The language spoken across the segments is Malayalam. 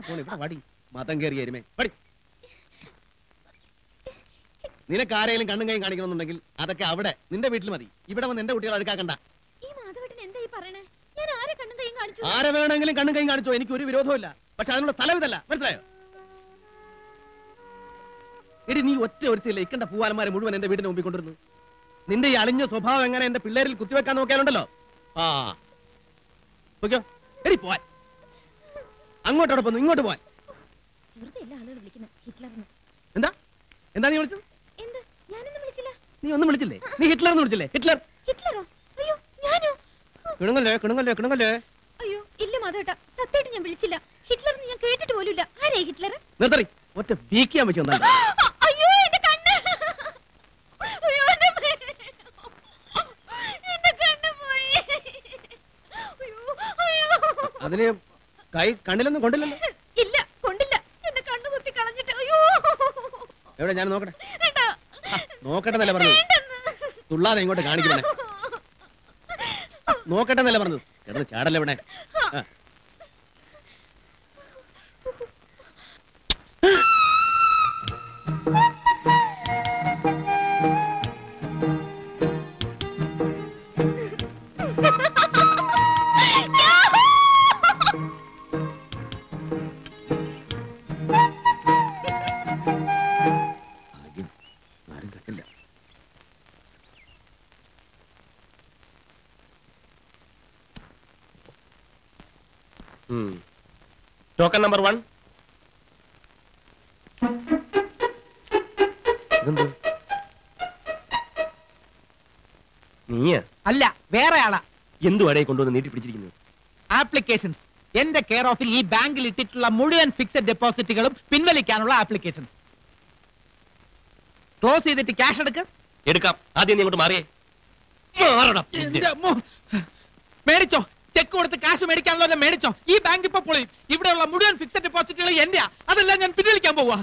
പോണേ ഇവിടെ വടി മതം കയറി എരുമേ വടി നിനക്ക് ആരെങ്കിലും കണ്ണും കൈയും കാണിക്കണമെന്നുണ്ടെങ്കിൽ അതൊക്കെ അവിടെ നിന്റെ വീട്ടിൽ മതി ഇവിടെ വന്ന് എന്റെ കുട്ടികളെ അടുക്കാക്കണ്ട ഈ മാധവേട്ടൻ എന്താ ഈ പറയണേ ഞാൻ ആരെ കണ്ണും കൈയും കാണിച്ചു ആരെ വേണമെങ്കിലും കണ്ണും കൈയും കാണിച്ചോ എനിക്ക് ഒരു വിരോധമില്ല പക്ഷെ അതിനുള്ള സ്ഥലം ഇതല്ല മനസ്സിലായോ എടി നീ ഒറ്റ ഒരുത്തില്ല ഇക്കണ്ട പൂവാലന്മാരെ മുഴുവൻ എന്റെ വീടിന് മുമ്പിൽ കൊണ്ടിരുന്നു നിന്റെ ഈ അളിഞ്ഞ സ്വഭാവം എങ്ങനെ എന്റെ പിള്ളേരിൽ കുത്തിവെക്കാൻ നോക്കിയാലുണ്ടല്ലോ ആ ഓക്കെയോ എടി പോവാൻ അങ്ങോട്ടോടെ പോന്നു ഇങ്ങോട്ട് പോവാൻ വെറുതെ എല്ലാ ആളുകളും വിളിക്കുന്നത് ഹിറ്റ്ലറിന് എന്താ എന്താ നീ വിളിച്ചത് എന്ത് ഞാനൊന്നും വിളിച്ചില്ല നീ ഒന്നും വിളിച്ചില്ലേ നീ ഹിറ്റ്ലർ എന്ന് വിളിച്ചില്ലേ ഹിറ്റ്ലർ ഹിറ്റ്ലറോ അയ്യോ ഞാനോ കിണുങ്ങല്ലേ കിണുങ്ങല്ലേ കിണുങ്ങല്ലേ അയ്യോ ഇല്ല മാധവേട്ട സത്യമായിട്ട് ഞാൻ വിളിച്ചില്ല ഹിറ്റ്ലറിന് ഞാൻ കേട്ടിട്ട് പോലുമില്ല ആരേ ഹിറ്റ്ലർ നിർത്തറി ഒറ്റ വീക്കിയാൻ വെച്ച് വന്നാൽ അയ്യോ എന്റെ കണ്ണ് അയ്യോ എന്റെ മേ- എന്റെ കണ്ണ് പോയി അയ്യോ അയ്യോ അതിന് കൈ കണ്ണിലൊന്നും കൊണ്ടില്ലല്ലോ ഇല്ല കൊണ്ടില്ല എന്റെ കണ്ണ് കുത്തി കളഞ്ഞിട്ട് അയ്യോ എവിടെ ഞാൻ നോക്കട്ടെ വേണ്ട നോക്കട്ടെ എന്നല്ലേ പറഞ്ഞത് വേണ്ടെന്ന് തുള്ളാതെ ഇങ്ങോട്ട് കാണിക്കണേ നോക്കട്ടെ എന്നല്ലേ പറഞ്ഞത് കിടന്ന് ചാടല്ലേ ഇവിടെ ആ. ഭാഗ്യം. ആരും കേട്ടില്ല ടോക്കൺ നമ്പർ വൺ നീയാ അല്ല വേറെ ആളാ എന്തുവാടേ കൊണ്ടുവന്ന് നീട്ടി പിടിച്ചിരിക്കുന്നത് ആപ്ലിക്കേഷൻസ് എന്റെ കെയർ ഓഫിൽ ഈ ബാങ്കിൽ ഇട്ടിട്ടുള്ള മുഴുവൻ ഫിക്സഡ് ഡെപ്പോസിറ്റുകളും പിൻവലിക്കാനുള്ള ആപ്ലിക്കേഷൻസ് ക്ലോസ് ചെയ്തിട്ട് ക്യാഷ് എടുക്ക് എടുക്കാം ആദ്യം നീ അങ്ങോട്ട് മാറിയേ മാറടാ പിന്നെ. എന്റെ അമ്മോ. മേടിച്ചോ ചെക്ക് കൊടുത്ത് കാശ് മേടിക്കാനുള്ള മേടിച്ചോ ഈ ബാങ്ക് ഇപ്പൊ പൊളിയും ഇവിടെയുള്ള മുഴുവൻ ഫിക്സഡ് ഡെപ്പോസിറ്റുകൾ എന്റെയാ അതെല്ലാം ഞാൻ പിൻവലിക്കാൻ പോവാ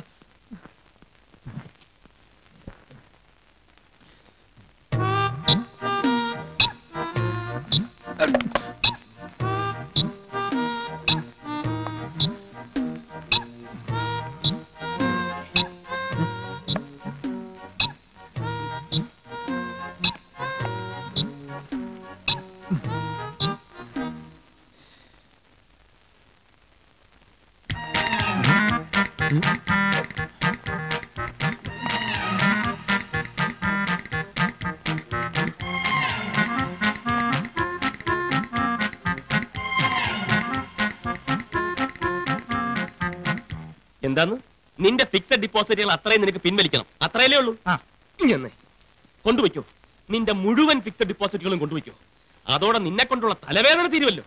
എന്താന്ന് നിന്റെ ഫിക്സഡ് ഡിപ്പോസിറ്റുകൾ അത്രയും നിനക്ക് പിൻവലിക്കണം അത്രയല്ലേ ഉള്ളൂ ആ. ഇങ്ങനെ കൊണ്ടുവയ്ക്കോ നിന്റെ മുഴുവൻ ഫിക്സഡ് ഡിപ്പോസിറ്റുകളും കൊണ്ടുവയ്ക്കോ അതോടെ നിന്നെ കൊണ്ടുള്ള തലവേദന തീരുമല്ലോ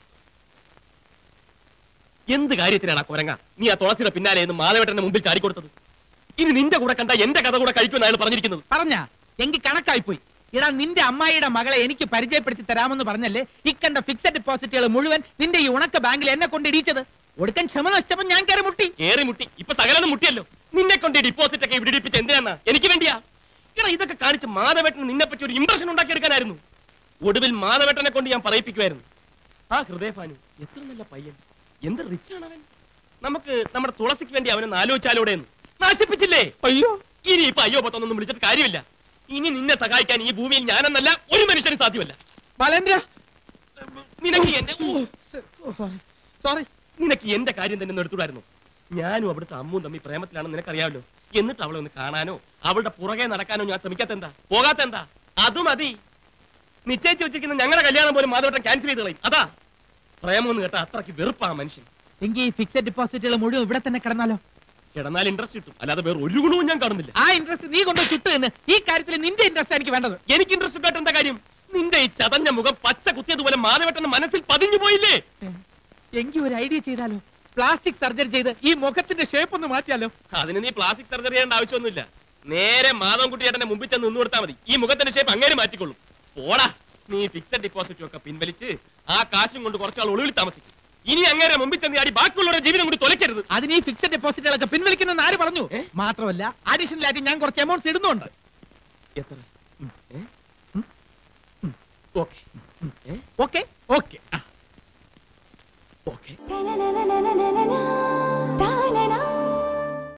എന്ത് കാര്യത്തിനാണ് ആ കുരങ്ങ നീ ആ തുളസിയുടെ പിന്നാലെ നിന്ന് മാധവേട്ടന്റെ മുമ്പിൽ ചാടിക്കൊടുത്തത് ഇനി നിന്റെ കൂടെ കണ്ട എന്റെ കഥ കൂടെ കഴിക്കുമെന്ന് അയാൾ പറഞ്ഞിരിക്കുന്നത് പറഞ്ഞ എങ്കിൽ കണക്കായി പോയി ഇടാ നിന്റെ അമ്മായിയുടെ മകളെ എനിക്ക് പരിചയപ്പെടുത്തി തരാമെന്ന് പറഞ്ഞല്ലേ ഇക്കണ്ട ഫിക്സഡ് ഡെപ്പോസിറ്റുകൾ മുഴുവൻ നിന്റെ ഈ ഉണക്ക ബാങ്കിൽ എന്നെ കൊണ്ട് ഇടിച്ചത് ഒടുക്കൻ ക്ഷമ നഷ്ടപ്പോ ഞാൻ കയറി മുട്ടി ഏറി മുട്ടി ഇപ്പൊ സകലം മുട്ടിയല്ലോ നിന്നെ കൊണ്ട് ഡിപ്പോസിറ്റ് ഒക്കെ ഇവിടെ ഇടിപ്പിച്ച് എന്തിനാ എനിക്ക് വേണ്ടിയാ എടാ ഇതൊക്കെ കാണിച്ച് മാധവേട്ടന് നിന്നെ പറ്റി ഒരു ഇംപ്രഷൻ ഉണ്ടാക്കിയെടുക്കാനായിരുന്നു ഒടുവിൽ മാധവേട്ടനെ കൊണ്ട് ഞാൻ പറയിപ്പിക്കുമായിരുന്നു ആ ഹൃദയഫാനു എത്ര നല്ല പയ്യൻ എന്ത് റിച്ച് ആണ് അവൻ നമുക്ക് നമ്മുടെ തുളസിക്ക് വേണ്ടി അവനെ ആലോചിച്ചാലൂടെ എന്ന് നാശിപ്പിച്ചില്ലേ അയ്യോ ഇനി ഇപ്പൊ അയ്യോ പത്തൊന്നും വിളിച്ചിട്ട് കാര്യമില്ല ഇനി നിന്നെ സഹായിക്കാൻ ഈ ഭൂമിയിൽ ഞാനെന്നല്ല ഒരു മനുഷ്യനും സാധ്യമല്ല ബാലേന്ദ്ര നിനക്ക് എന്റെ ഓ, സോറി സോറി നിനക്ക് എന്റെ കാര്യം തന്നെ ഒന്ന് എടുത്തുകൂടായിരുന്നു ഞാനും അവിടുത്തെ അമ്മും തമ്മിൽ പ്രേമത്തിലാണെന്ന് നിനക്കറിയാമല്ലോ എന്നിട്ട് അവളെ ഒന്ന് കാണാനോ അവളുടെ പുറകെ നടക്കാനോ ഞാൻ ശ്രമിക്കാത്ത എന്താ പോകാത്ത എന്താ അത് മതി നിശ്ചയിച്ചു വെച്ചിരിക്കുന്ന ഞങ്ങളുടെ കല്യാണം പോലും മാധവട്ടം ക്യാൻസൽ ചെയ്ത് കളയും അതാ പ്രേമം എന്ന് കേട്ടാ അത്രയ്ക്ക് വെറുപ്പാ മനുഷ്യൻ എങ്കിൽ ഈ ഫിക്സഡ് ഡെപ്പോസിറ്റുകൾ മുഴുവൻ ഇവിടെ തന്നെ കിടന്നാലോ കിടന്നാൽ ഇൻട്രസ്റ്റ് കിട്ടും അല്ലാതെ വേറെ ഒരു ഗുണവും ഞാൻ കാണുന്നില്ല ആ ഇൻട്രസ്റ്റ് നീ കൊണ്ട് ചുട്ട് എന്ന് ഈ കാര്യത്തിൽ നിന്റെ ഇൻട്രസ്റ്റ് എനിക്ക് വേണ്ടത് എനിക്ക് ഇൻട്രസ്റ്റ് കേട്ട എന്താ കാര്യം നിന്റെ ഈ ചതഞ്ഞ മുഖം പച്ച കുത്തിയതുപോലെ മാധവട്ടന്റെ മനസ്സിൽ പതിഞ്ഞു പോയില്ലേ എങ്കിൽ ഒരു ഐഡിയ ചെയ്താലോ പ്ലാസ്റ്റിക് സർജറി ചെയ്ത് ഈ മുഖത്തിന്റെ ഷേപ്പ് ഒന്ന് മാറ്റിയാലോ അതിന് നീ പ്ലാസ്റ്റിക് സർജറി ചെയ്യേണ്ട ആവശ്യമൊന്നുമില്ല നേരെ മാധവൻകുട്ടി ചേട്ടന്റെ മുമ്പിൽ ചെന്ന് നിന്ന് കൊടുത്താൽ മതി ഈ മുഖത്തിന്റെ ഷേപ്പ് അങ്ങനെ മാറ്റിക്കൊള്ളും പോടാ നീ ഫിക്സഡ് ഡെപ്പോസിറ്റും ഒക്കെ പിൻവലിച്ച് ആ കാശും കൊണ്ട് കുറച്ചാൾ ഒളിവിൽ താമസിക്കും ഇനി അങ്ങനെ മുമ്പിൽ ചെന്ന് ആടി ബാക്കിയുള്ളവരുടെ ജീവിതം കൂടി തൊലയ്ക്കരുത് അതിന് ഈ ഫിക്സഡ് ഡെപ്പോസിറ്റുകളൊക്കെ പിൻവലിക്കുന്ന ആര് പറഞ്ഞു ഏ? മാത്രമല്ല അഡീഷണൽ ആയിട്ട് ഞാൻ കുറച്ച് എമൗണ്ട്സ് ഇടുന്നുണ്ട് എത്ര okay okay okay okay Ta-la-la-la.